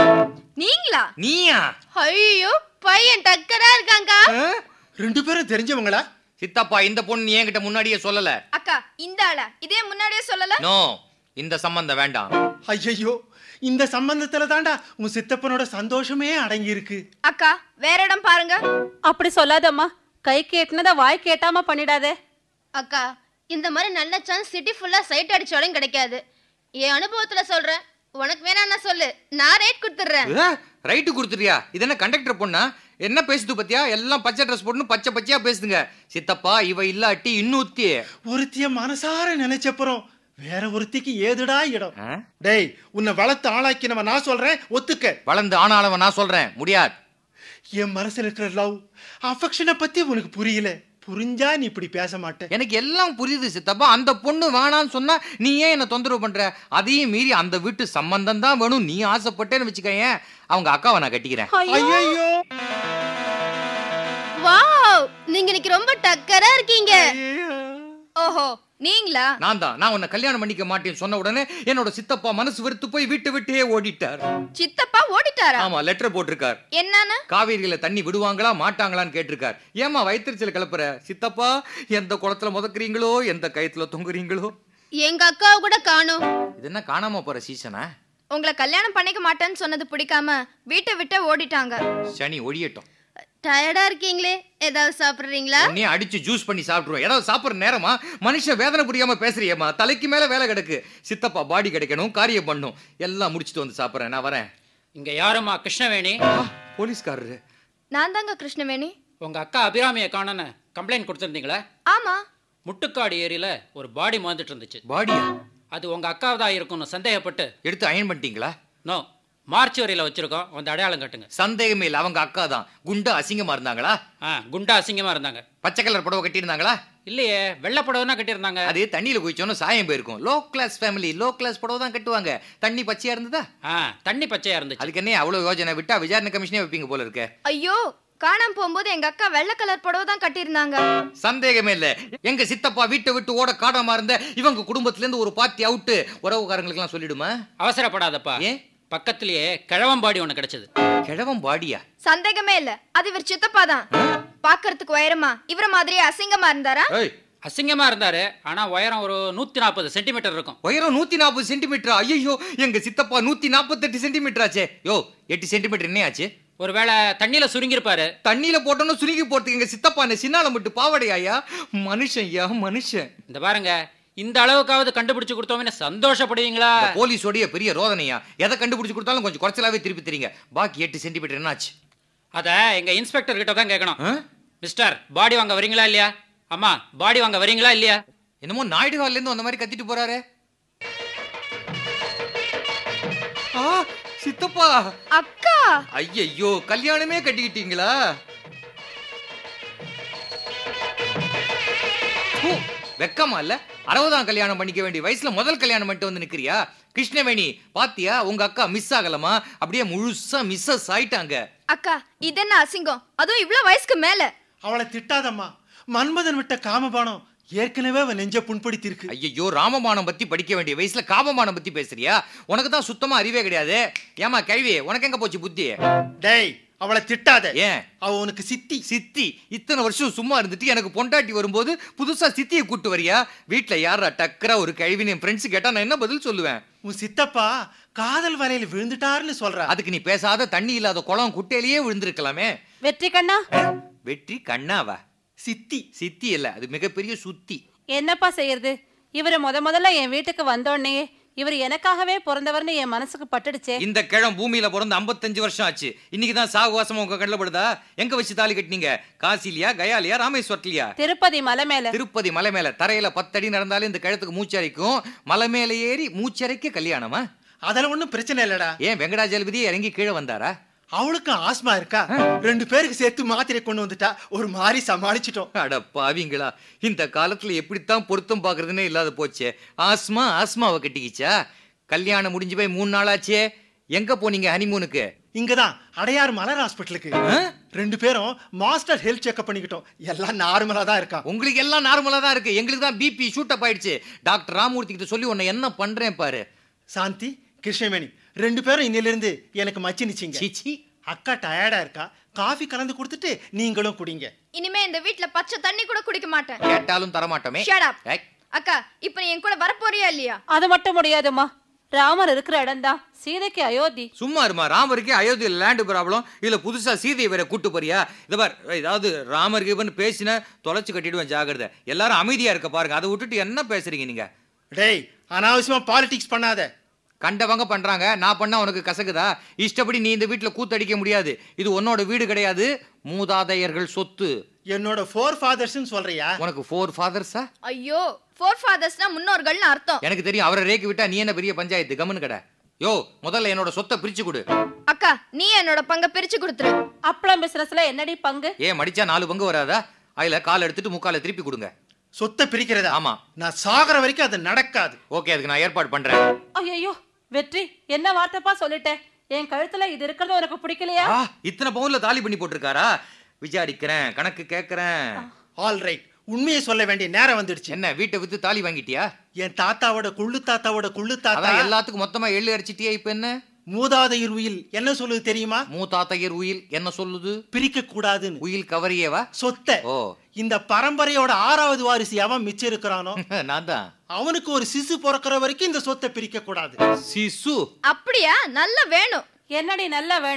நீங்களா நீயா ஐயோ பையன் டக்கரா இருக்காங்கா ரெண்டு பேரும் தெரிஞ்சவங்களா சித்தப்பா இந்த பொண்ணு என்கிட்ட முன்னாடியே சொல்லல அக்கா இந்த ஆளா இதே முன்னாடியே சொல்லல நோ இந்த சம்பந்தம் வேண்டாம் ஐயையோ இந்த சம்பந்தத்துல தாண்டா உன் சித்தப்பனோட சந்தோஷமே அடங்கி இருக்கு அக்கா வேற இடம் பாருங்க அப்படி சொல்லாதம்மா கை கேட்டுனதை வாய் கேட்டாம பண்ணிடாதே அக்கா இந்த மாதிரி நல்ல சான்ஸ் சிட்டி ஃபுல்லா சைட் அடிச்சாலும் கிடைக்காது என் அனுபவத்துல சொல்றேன் உனக்கு வேணா சொல்லு நான் ரேட் கொடுத்துட்றேன் ரைட்டு கொடுத்துட்டியா இது என்ன கண்டக்டர் பொண்ணா என்ன பேசுது பத்தியா எல்லாம் பச்சை ட்ரெஸ் போட்டு பச்சை பச்சையா பேசுதுங்க சித்தப்பா இவ இல்லாட்டி இன்னூத்தி ஒருத்திய மனசார நினைச்சப்புறம் வேற ஒருத்திக்கு ஏதுடா இடம் ஆ? டேய் உன்னை வளர்த்து ஆளாக்கினவன் நான் சொல்றேன் ஒத்துக்க வளர்ந்து ஆனாலவன் நான் சொல்றேன் முடியாது என் மனசுல இருக்கிற லவ் அஃபெக்ஷனை பத்தி உனக்கு புரியல புரிஞ்சா நீ இப்படி பேச மாட்ட எனக்கு எல்லாம் புரியுது சித்தப்பா அந்த பொண்ணு வேணான்னு சொன்னா நீ ஏன் என்ன தொந்தரவு பண்ற அதையும் மீறி அந்த வீட்டு சம்பந்தம் தான் வேணும் நீ ஆசைப்பட்டேன்னு வச்சுக்கயேன் அவங்க அக்காவை நான் கட்டிக்கிறேன் ஐயோ வாவ் நீங்க இன்னைக்கு ரொம்ப டக்கரா இருக்கீங்க ஓஹோ நீங்களா நான் தான் நான் உன்னை கல்யாணம் பண்ணிக்க மாட்டேன்னு சொன்ன உடனே என்னோட சித்தப்பா மனசு வெறுத்து போய் வீட்டை விட்டே ஓடிட்டார் சித்தப்பா ஓடிட்டாரா ஆமா லெட்டர் போட்டிருக்கார் என்னன்னு காவேரியில தண்ணி விடுவாங்களா மாட்டாங்களான்னு கேட்டிருக்கார் ஏமா வயிற்றுச்சல் கிளப்புற சித்தப்பா எந்த குளத்துல முதக்குறீங்களோ எந்த கயத்துல தொங்குறீங்களோ எங்க அக்காவை கூட காணோம் இது என்ன காணாம போற சீசனா உங்களை கல்யாணம் பண்ணிக்க மாட்டேன்னு சொன்னது பிடிக்காம வீட்டை விட்டு ஓடிட்டாங்க சனி ஒழியட்டும் டயர்டா இருக்கீங்களே ஏதாவது சாப்பிடுறீங்களா உன்னையே அடிச்சு ஜூஸ் பண்ணி சாப்பிட்டுருவோம் ஏதாவது சாப்பிடுற நேரமா மனுஷன் வேதனை புரியாம பேசுறியேம்மா தலைக்கு மேல வேலை கிடக்கு சித்தப்பா பாடி கிடைக்கணும் காரியம் பண்ணும் எல்லாம் முடிச்சுட்டு வந்து சாப்பிடுறேன் நான் வரேன் இங்க யாரும்மா கிருஷ்ணவேணி போலீஸ்காரரு நான் தாங்க கிருஷ்ணவேணி உங்க அக்கா அபிராமியை காணோன்னு கம்ப்ளைண்ட் கொடுத்துருந்தீங்களே ஆமா முட்டுக்காடு ஏரியில ஒரு பாடி மோந்துட்டு இருந்துச்சு பாடியா அது உங்க அக்காவதா இருக்கும்னு சந்தேகப்பட்டு எடுத்து அயன் பண்ணிட்டீங்களா நோ மார்ச் வரையில வச்சிருக்கோம் வந்து அடையாளம் கட்டுங்க சந்தேகமே இல்ல அவங்க அக்கா தான் குண்டா அசிங்கமா இருந்தாங்களா ஆ குண்டா அசிங்கமா இருந்தாங்க பச்சை கலர் புடவை கட்டியிருந்தாங்களா இல்லையே வெள்ளை புடவைனா கட்டியிருந்தாங்க அது தண்ணியில குதிச்சோன்னு சாயம் போயிருக்கும் low class family low class புடவை தான் கட்டுவாங்க தண்ணி பச்சையா இருந்ததா ஆ தண்ணி பச்சையா இருந்துச்சு அதுக்கு என்ன அவ்வளவு யோஜனை விட்டா விசாரணை கமிஷனே வைப்பீங்க போல இருக்க ஐயோ காணாம போகும்போது எங்க அக்கா வெள்ளை கலர் புடவை தான் கட்டியிருந்தாங்க சந்தேகமே இல்ல எங்க சித்தப்பா வீட்டை விட்டு ஓட காடாம இருந்த இவங்க குடும்பத்துல இருந்து ஒரு பாத்தி அவுட்டு உறவுக்காரங்களுக்கு எல்லாம் சொல்லிடுமா அவசரப்படாதப்பா ஏன் பக்கத்திலேயே கிழவம்பாடி ஒண்ணு கிடைச்சது கிழவன் பாடியா சந்தேகமே இல்ல அது இவர் சித்தப்பா தான் பாக்குறதுக்கு உயரமா இவர மாதிரியே அசிங்கமா இருந்தாரா ஏய் அசிங்கமா இருந்தாரு ஆனா உயரம் ஒரு நூத்தி நாற்பது சென்டிமீட்டர் இருக்கும் உயரம் நூத்தி நாற்பது சென்டிமீட்டர் ஐயோ எங்க சித்தப்பா நூத்தி நாற்பத்தெட்டு சென்டிமீட்டர் ஆச்சே யோ எட்டு சென்டிமீட்டர் என்ன ஆச்சு ஒருவேளை தண்ணியில சுருங்கிருப்பாரு தண்ணியில போட்டோன்னு சுருங்கி போறதுக்கு எங்க சித்தப்பா என்ன சின்னால மட்டும் பாவடையாயா மனுஷன் யா மனுஷன் இந்த பாருங்க இந்த அளவுக்காவது கண்டுபிடிச்சு கொடுத்தோம்னு சந்தோஷப்படுவீங்களா இந்த போலீஸோடைய பெரிய ரோதனையா எதை கண்டுபிடிச்சு கொடுத்தாலும் கொஞ்சம் குறைச்சலாவே திருப்பி தரீங்க பாக்கி எட்டு சென்டிமீட்டர் என்னாச்சு அத எங்க இன்ஸ்பெக்டர் கிட்ட தான் கேட்கணும் ஆ? மிஸ்டர் பாடி வாங்க வரீங்களா இல்லையா அம்மா பாடி வாங்க வரீங்களா இல்லையா என்னமோ நாயுடு ஹால்ல இருந்து அந்த மாதிரி கத்திட்டு போறாரு ஆ சித்தப்பா அக்கா ஐயையோ கல்யாணமே கட்டிக்கிட்டீங்களா ஹூ, வெக்கமா இல்ல அறுபதாம் கல்யாணம் பண்ணிக்க வேண்டிய வயசுல முதல் கல்யாணம் பண்ணிட்டு வந்து நிக்கிறியா கிருஷ்ணவேணி பாத்தியா உங்க அக்கா மிஸ் ஆகலமா அப்படியே முழுசா மிஸ்ஸஸ் ஆயிட்டாங்க அக்கா இது என்ன அசிங்கம் அதுவும் இவ்வளவு வயசுக்கு மேல அவளை திட்டாதம்மா மன்மதன் விட்ட காமபானம் ஏற்கனவே அவன் நெஞ்ச புண்படுத்தி இருக்கு ஐயோ ராமபானம் பத்தி படிக்க வேண்டிய வயசுல காமபானம் பத்தி பேசுறியா உனக்கு தான் சுத்தமா அறிவே கிடையாது ஏமா கேள்வி உனக்கு எங்க போச்சு புத்தி டேய் அவளை திட்டாத ஏன் அவ உனக்கு சித்தி சித்தி இத்தனை வருஷம் சும்மா இருந்துட்டு எனக்கு பொண்டாட்டி வரும்போது புதுசா சித்தியை கூட்டு வரியா வீட்ல யாரா டக்கரா ஒரு கழிவின்னு என் ஃப்ரெண்ட்ஸ் கேட்டா நான் என்ன பதில் சொல்லுவேன் உன் சித்தப்பா காதல் வலையில விழுந்துட்டாருன்னு சொல்ற அதுக்கு நீ பேசாத தண்ணி இல்லாத குளம் குட்டையிலேயே விழுந்திருக்கலாமே வெற்றி கண்ணா வெற்றி கண்ணாவா சித்தி சித்தி இல்ல அது மிகப்பெரிய சுத்தி என்னப்பா செய்யறது இவர் முத முதல்ல என் வீட்டுக்கு வந்தோடனே இவர் எனக்காகவே பிறந்தவர்னு என் மனசுக்கு பட்டுடுச்சே இந்த கிழம் பூமியில பிறந்து 55 வருஷம் ஆச்சு இன்னைக்கு தான் சாகுவாசமா உங்க கண்ணில் படுதா எங்க வச்சு தாலி கட்டினீங்க காசிலியா கயாலியா ராமேஸ்வரத்துலயா திருப்பதி மலை மேல திருப்பதி மலை மேல தரையில பத்தடி நடந்தாலே இந்த கழுத்துக்கு மூச்சரைக்கும் மலை மேல ஏறி மூச்சரைக்க கல்யாணமா அதுல ஒண்ணும் பிரச்சனை இல்லடா ஏன் வெங்கடாஜலபதி இறங்கி கீழே வந்தாரா அவளுக்கும் ஆஸ்மா இருக்கா ரெண்டு பேருக்கு சேர்த்து மாத்திரை கொண்டு வந்துட்டா ஒரு மாதிரி சமாளிச்சிட்டோம் அட பாவிங்களா இந்த காலத்துல எப்படித்தான் பொருத்தம் பாக்குறதுன்னே இல்லாத போச்சே ஆஸ்மா ஆஸ்மாவை கட்டிக்கிச்சா கல்யாணம் முடிஞ்சு போய் மூணு நாள் ஆச்சே எங்க போனீங்க ஹனிமூனுக்கு இங்கதான் அடையார் மலர் ஹாஸ்பிட்டலுக்கு ரெண்டு பேரும் மாஸ்டர் ஹெல்த் செக்அப் பண்ணிக்கிட்டோம் எல்லாம் நார்மலா தான் இருக்கான் உங்களுக்கு எல்லாம் நார்மலா தான் இருக்கு எங்களுக்கு தான் பிபி ஷூட் அப் ஆயிடுச்சு டாக்டர் ராமூர்த்தி கிட்ட சொல்லி உன்னை என்ன பண்றேன் பாரு சாந்தி கிருஷ்ணவேணி ரெண்டு பேரும் இன்னில இருந்து எனக்கு மச்சி நிச்சிங்க சீச்சி அக்கா டயர்டா இருக்கா காஃபி கலந்து கொடுத்துட்டு நீங்களும் குடிங்க இனிமே இந்த வீட்ல பச்சை தண்ணி கூட குடிக்க மாட்டேன் கேட்டாலும் தரமாட்டோமே Shut up. ஏய், அக்கா இப்ப நீ என் கூட வரப்போறியா இல்லையா அது மட்டும் முடியாதும்மா ராமர் இருக்கிற இடம்தான் சீதைக்கு அயோத்தி சும்மா இருமா ராமருக்கு அயோத்தியில் லேண்டு ப்ராப்ளம் இதுல புதுசா சீதையை வேற கூட்டு போறியா இத பார் ஏதாவது ராமருக்கு இவன் பேசின தொலைச்சு கட்டிடுவேன் ஜாகிரதை எல்லாரும் அமைதியா இருக்க பாருங்க அதை விட்டுட்டு என்ன பேசுறீங்க நீங்க டேய் அனாவசியமா பாலிடிக்ஸ் பண்ணாத கண்டவங்க பண்றாங்க நான் பண்ணா உனக்கு கசக்குதா இஷ்டப்படி நீ இந்த வீட்டுல கூத்தடிக்க முடியாது இது உன்னோட வீடு கிடையாது மூதாதையர்கள் சொத்து என்னோட ஃபோர் ஃபாதர்ஸ்னு சொல்றியா உனக்கு ஃபோர் ஃபாதர்ஸா ஐயோ ஃபோர் ஃபாதர்ஸ்னா முன்னோர்கள்னு அர்த்தம் எனக்கு தெரியும் அவரை ரேக்கி விட்டா நீ என்ன பெரிய பஞ்சாயத்து கம்முன்னு கடை யோ முதல்ல என்னோட சொத்தை பிரிச்சு கொடு அக்கா நீ என்னோட பங்க பிரிச்சு கொடுத்துரு அப்பளம் பிசினஸ்ல என்னடி பங்கு ஏன் மடிச்சா நாலு பங்கு வராதா அதுல கால் எடுத்துட்டு முக்கால திருப்பி கொடுங்க சொத்தை பிரிக்கிறதா ஆமா நான் சாகர வரைக்கும் அது நடக்காது ஓகே அதுக்கு நான் ஏற்பாடு பண்றேன் ஐயோ வெற்றி என்ன வார்த்தைப்பா சொல்லிட்டேன் என் கழுத்துல இது இருக்கிறது உனக்கு பிடிக்கலையா ஆ இத்தனை பவுன்ல தாலி பண்ணி போட்டிருக்காரா விசாரிக்கிறேன் கணக்கு கேக்குறேன் ஆல் ரைட் உண்மையை சொல்ல வேண்டிய நேரம் வந்துடுச்சு என்ன வீட்டை வித்து தாலி வாங்கிட்டியா என் தாத்தாவோட குள்ளு தாத்தாவோட குள்ளு தாத்தா அதான் எல்லாத்துக்கும் மொத்தமா எள்ளு அரைச்சிட்டியா இப்ப என்ன மூதாதையர் உயில் என்ன சொல்லுது தெரியுமா மூத்தாத்தையர் உயில் என்ன சொல்லுது பிரிக்க கூடாதுன்னு உயில் கவரியவா சொத்தை ஓ இந்த பரம்பரையோட ஆறாவது வாரிசு எவன் மிச்சம் இருக்கிறானோ நான் தான் அவனுக்கு ஒரு சிசு பிறக்கிற வரைக்கும் இந்த சொத்தை பிரிக்க கூடாது சிசு அப்படியா நல்லா வேணும் என்னடி நல்லா வேணும்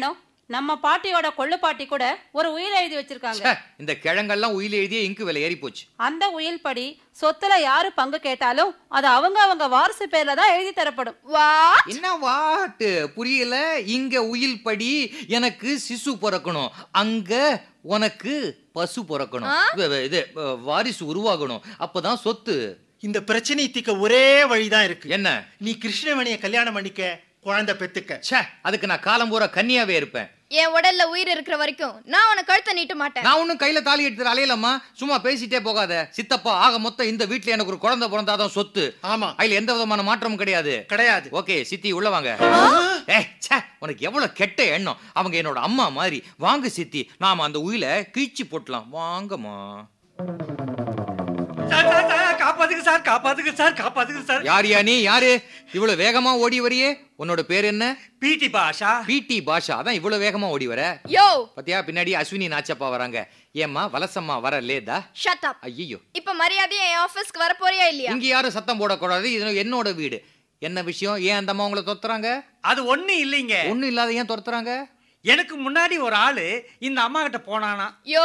நம்ம பாட்டியோட கொள்ளு பாட்டி கூட ஒரு உயில் எழுதி வச்சிருக்காங்க ச்சே, இந்த கிழங்கெல்லாம் உயிர் எழுதிய இங்கு விலை ஏறி போச்சு அந்த உயில் படி சொத்துல யாரு பங்கு கேட்டாலும் அது அவங்க அவங்க வாரிசு பேர்ல தான் எழுதி தரப்படும் வா என்ன வாட்டு புரியல இங்க உயில் படி எனக்கு சிசு பிறக்கணும் அங்க உனக்கு பசு பிறக்கணும் வ- வ- இது வ- வாரிசு உருவாகணும் அப்பதான் சொத்து இந்த பிரச்சனையை தீர்க்க ஒரே வழிதான் இருக்கு என்ன நீ கிருஷ்ணவேணிய கல்யாணம் பண்ணிக்க குழந்தை பெத்துக்க ச்சே அதுக்கு நான் காலம் பூரா கன்னியாவே இருப்பேன் என் உடல்ல உயிர் இருக்கிற வரைக்கும் நான் உன கழுத்தை நீட்ட மாட்டேன் நான் ஒன்னும் கையில தாலி எடுத்து அலையலம்மா சும்மா பேசிட்டே போகாத சித்தப்பா ஆக மொத்தம் இந்த வீட்ல எனக்கு ஒரு குழந்தை பிறந்தாதான் சொத்து ஆமா அதுல எந்த விதமான மாற்றமும் கிடையாது கிடையாது ஓகே சித்தி உள்ள வாங்க ஏய் ச்சே உனக்கு எவ்வளவு கெட்ட எண்ணம் அவங்க என்னோட அம்மா மாதிரி வாங்க சித்தி நாம அந்த உயில கீழ்ச்சி போட்டலாம் வாங்கம்மா சார் சார் சார் காப்பாத்துங்க சார் காப்பாத்துங்க சார் காப்பாத்துங்க சார் யார் யா நீ யாரு இவ்வளவு வேகமா ஓடி வரியே உன்னோட பேர் என்ன பிடி பாஷா பிடி பாஷா அதான் இவ்வளவு வேகமா ஓடி வர யோ பாத்தியா பின்னாடி அஸ்வினி நாச்சப்பா வராங்க ஏம்மா வலசம்மா வர லேதா ஷட் அப் ஐயோ இப்ப மரியாதையா என் ஆபீஸ்க்கு வர போறியா இல்லையா இங்க யாரும் சத்தம் போடக்கூடாது இது என்னோட வீடு என்ன விஷயம் ஏன் அந்த அம்மா உங்களை துரத்துறாங்க அது ஒண்ணு இல்லைங்க ஒண்ணும் இல்லாத ஏன் துரத்துறாங்க எனக்கு முன்னாடி ஒரு ஆளு இந்த அம்மா கிட்ட போனானா யோ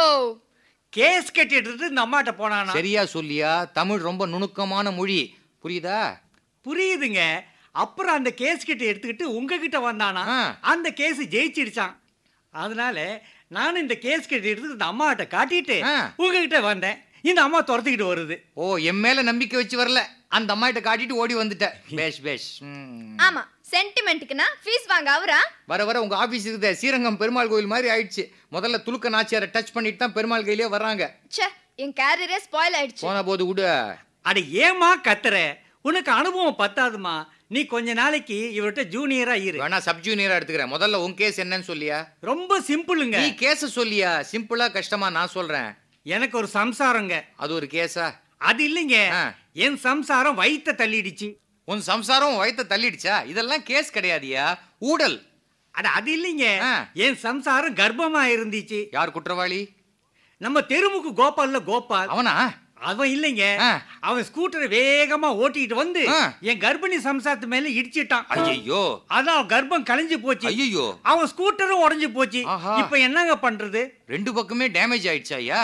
கேஸ் கட்டிட்டு இந்த அம்மா கிட்ட போனானா சரியா சொல்லியா தமிழ் ரொம்ப நுணுக்கமான மொழி புரியுதா புரியுதுங்க அப்புறம் அந்த கேஸ் கிட்ட எடுத்துக்கிட்டு உங்ககிட்ட வந்தானா ஆ. அந்த கேஸ் ஜெயிச்சிடுச்சான் அதனால நானும் இந்த கேஸ் கிட்ட எடுத்து இந்த அம்மா கிட்ட காட்டிட்டு ஆ. உங்ககிட்ட வந்தேன் இந்த அம்மா துரத்திக்கிட்டு வருது ஓ என் மேல நம்பிக்கை வச்சு வரல அந்த அம்மா கிட்ட காட்டிட்டு ஓடி வந்துட்டேன் பேஷ் பேஷ் ம். ஆமா சென்டிமெண்ட்டுக்குன்னா ஃபீஸ் வாங்க அவரா வர வர உங்க ஆபீஸ் இருக்குது ஸ்ரீரங்கம் பெருமாள் கோயில் மாதிரி ஆயிடுச்சு முதல்ல துலுக்க நாச்சியாரை டச் பண்ணிட்டு தான் பெருமாள் கையிலே வர்றாங்க ச்சே என் கேரியரே ஸ்பாயில் ஆயிடுச்சு போன போது விடு அட ஏமா கத்துற உனக்கு அனுபவம் பத்தாதுமா நீ கொஞ்ச நாளைக்கு இவர்கிட்ட ஜூனியரா இரு வேணா சப் ஜூனியரா எடுத்துக்கிறேன் முதல்ல உன் கேஸ் என்னன்னு சொல்லியா ரொம்ப சிம்பிளுங்க நீ கேஸ சொல்லியா சிம்பிளா கஷ்டமா நான் சொல்றேன் எனக்கு ஒரு சம்சாரங்க அது ஒரு கேஸா அது இல்லைங்க ஆ. என் சம்சாரம் வயித்த தள்ளிடுச்சு உன் சம்சாரம் வயத்த தள்ளிடுச்சா இதெல்லாம் கேஸ் கிடையாதியா ஊடல் அட அது இல்லைங்க ஆ. என் சம்சாரம் கர்ப்பமா இருந்துச்சு யார் குற்றவாளி நம்ம தெருமுக்கு கோபால்ல கோபால் அவனா அவன் இல்லைங்க ஆ. அவன் ஸ்கூட்டரை வேகமா ஓட்டிட்டு வந்து ஆ. என் கர்ப்பிணி சம்சாரத்து மேல இடிச்சிட்டான் ஐயோ அதான் அவன் கர்ப்பம் கலைஞ்சு போச்சு ஐயோ அவன் ஸ்கூட்டரும் உடைஞ்சு போச்சு ஆஹா. இப்ப என்னங்க பண்றது ரெண்டு பக்கமே டேமேஜ் ஆயிடுச்சா ஐயா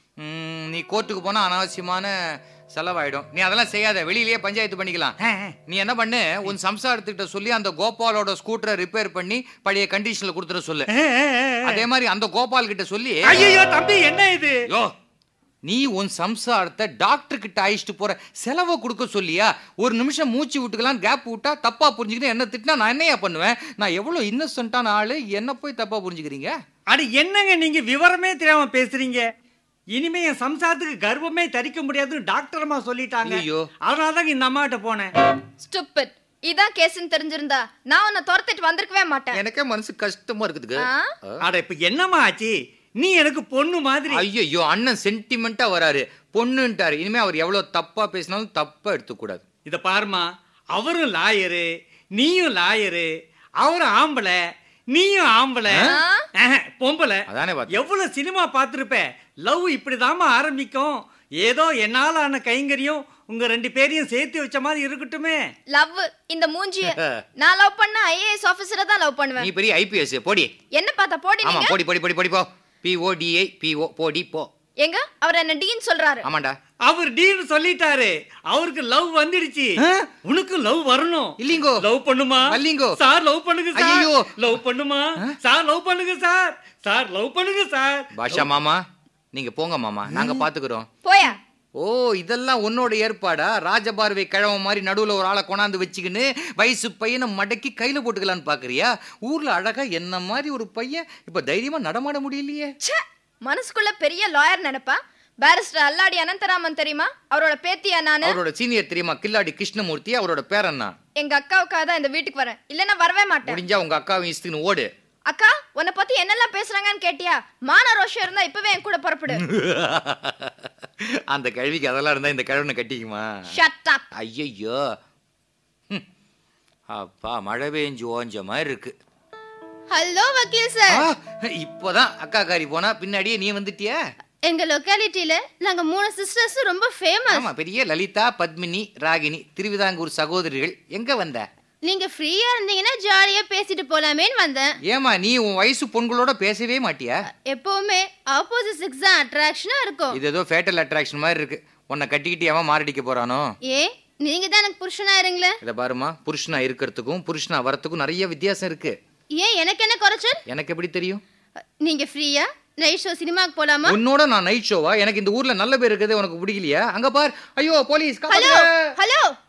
ம், நீ கோர்ட்டுக்கு போனா அனாவசியமான செலவாயிடும் நீ அதெல்லாம் செய்யாத வெளியிலேயே பஞ்சாயத்து பண்ணிக்கலாம் ஆ, நீ என்ன பண்ணு உன் சம்சாரத்துக்கிட்ட சொல்லி அந்த கோபாலோட ஸ்கூட்டரை ரிப்பேர் பண்ணி பழைய கண்டிஷன்ல கொடுத்துட சொல்லு ஆ, ஆ, ஆ. அதே மாதிரி அந்த கோபால் கிட்ட சொல்லி ஐயையோ தம்பி என்ன இது யோ நீ உன் சம்சாரத்தை டாக்டர் கிட்ட அழைச்சிட்டு போற செலவை கொடுக்க சொல்லியா ஒரு நிமிஷம் மூச்சு விட்டுக்கலாம் கேப் விட்டா தப்பா புரிஞ்சுக்கிட்டு என்ன திட்டினா நான் என்னையா பண்ணுவேன் நான் எவ்வளவு இன்னசென்ட்டான ஆளு என்ன போய் தப்பா புரிஞ்சுக்கிறீங்க அட என்னங்க நீங்க விவரமே தெரியாம பேசுறீங்க இனிமே என் சம்சாரத்துக்கு கர்ப்பமே தரிக்க முடியாதுன்னு டாக்டர் அம்மா சொல்லிட்டாங்க ஐயோ. அதனாலதான் இந்த அம்மாட்ட போனேன் ஸ்டூபிட் இதான் கேஸ்னு தெரிஞ்சிருந்தா நான் உன்னை துரத்திட்டு வந்திருக்கவே மாட்டேன் எனக்கே மனசு கஷ்டமா இருக்குதுங்க ஆ? அட இப்ப என்னம்மா ஆச்சு நீ எனக்கு பொண்ணு மாதிரி ஐயோ அண்ணன் சென்டிமெண்டா வராரு பொண்ணுன்ட்டாரு இனிமே அவர் எவ்வளவு தப்பா பேசினாலும் தப்பா எடுத்துக்கூடாது இத பாருமா அவரும் லாயரு நீயும் லாயரு அவரும் ஆம்பளை நீயும் ஆம்பளை ஆஹா, பொம்பளை அதானே பார்த்தேன். எவ்வளவு சினிமா பார்த்திருப்ப லவ் இப்படிதாம்மா ஆரம்பிக்கும் ஏதோ என்னால ஆன கைங்கரியம் உங்க ரெண்டு பேரையும் சேர்த்து வச்ச மாதிரி இருக்கட்டுமே லவ் இந்த மூஞ்சிய நான் லவ் பண்ண ஐஏஎஸ் ஆபீசரை தான் லவ் நீ பண்ணுவேன் பெரிய ஐபிஎஸ் போடி என்ன பார்த்தா போடி ஆமா நீங்க போடி போடி போடி போடி போ பிஓடிஐ பிஓ போடி போ எங்க அவர் என்ன டீன் சொல்றாரு ஆமாண்டா அவர் டீன் சொல்லிட்டாரு அவருக்கு லவ் வந்துடுச்சு உனக்கு லவ் வரணும் இல்லீங்கோ. லவ் பண்ணுமா வரலீங்கோ. சார் லவ் பண்ணுங்க சார் ஐயையோ. லவ் பண்ணுமா சார் லவ் பண்ணுங்க சார் சார் லவ் பண்ணுங்க சார் பாஷா மாமா நீங்க போங்க மாமா நாங்க பாத்துக்கிறோம் போயா ஓ இதெல்லாம் உன்னோட ஏற்பாடா ராஜபார்வை கிழவ மாதிரி நடுவுல ஒரு ஆளை கொண்டாந்து வச்சுக்கின்னு வயசு பையனை மடக்கி கையில போட்டுக்கலான்னு பாக்குறியா ஊர்ல அழகா என்ன மாதிரி ஒரு பையன் இப்ப தைரியமா நடமாட முடியலையே ச்சே மனசுக்குள்ள பெரிய லாயர் நினைப்பா பாரிஸ்டர் அல்லாடி அனந்தராமன் தெரியுமா அவரோட பேத்தியா நானு அவரோட சீனியர் தெரியுமா கில்லாடி கிருஷ்ணமூர்த்தி அவரோட பேரண்ணா எங்க அக்காவுக்காக தான் இந்த வீட்டுக்கு வரேன் இல்லைன்னா வரவே மாட்டேன் முடிஞ்சா உங்க அக்காவை இஸ்துன்னு ஓடு அக்கா உன்னை பத்தி என்னெல்லாம் பேசுறாங்கன்னு கேட்டியா மான ரோஷம் இருந்தா இப்பவே என் கூட புறப்படு அந்த கழுவிக்கு அதெல்லாம் இருந்தா இந்த கழுவனை கட்டிக்குமா ஷட் அப் ஐயையோ ஹம். அப்பா மழை பெஞ்சு ஓஞ்ச மாதிரி இருக்கு ஹலோ வக்கீல் சார் ஆ, இப்போதான் அக்கா காரி போனா பின்னாடியே நீ வந்துட்டியா எங்க லொக்காலிட்டியில நாங்க மூணு சிஸ்டர்ஸ் ரொம்ப ஃபேமஸ் ஆமா பெரிய லலிதா பத்மினி ராகினி திருவிதாங்கூர் சகோதரிகள் எங்க வந்த நீங்க ஃப்ரீயா இருந்தீங்கன்னா ஜாலியா பேசிட்டு போலாமேன்னு வந்தேன் ஏமா நீ உன் வயசு பொண்களோட பேசவே மாட்டியா எப்பவுமே ஆப்போசிட் செக்ஸ் தான் அட்ராக்ஷனா இருக்கும் இது ஏதோ ஃபேட்டல் அட்ராக்ஷன் மாதிரி இருக்கு உன்னை கட்டிக்கிட்டு எவன் மாரடிக்க போறானோ ஏ நீங்க தான் எனக்கு புருஷனா இருங்களே இதை பாருமா புருஷனா இருக்கிறதுக்கும் புருஷனா வரத்துக்கும் நிறைய வித்தியாசம் இருக்கு ஏன் எனக்கு என்ன குறைச்சல் எனக்கு எப்படி தெரியும் நீங்க ஃப்ரீயா நைட் ஷோ சினிமாக்கு போலாமா உன்னோட நான் நைட் ஷோவா எனக்கு இந்த ஊர்ல நல்ல பேர் இருக்கிறது உனக்கு பிடிக்கலையா அங்க பார் ஐயோ போலீஸ் ஹலோ காப்பாத்துங்க. ஹலோ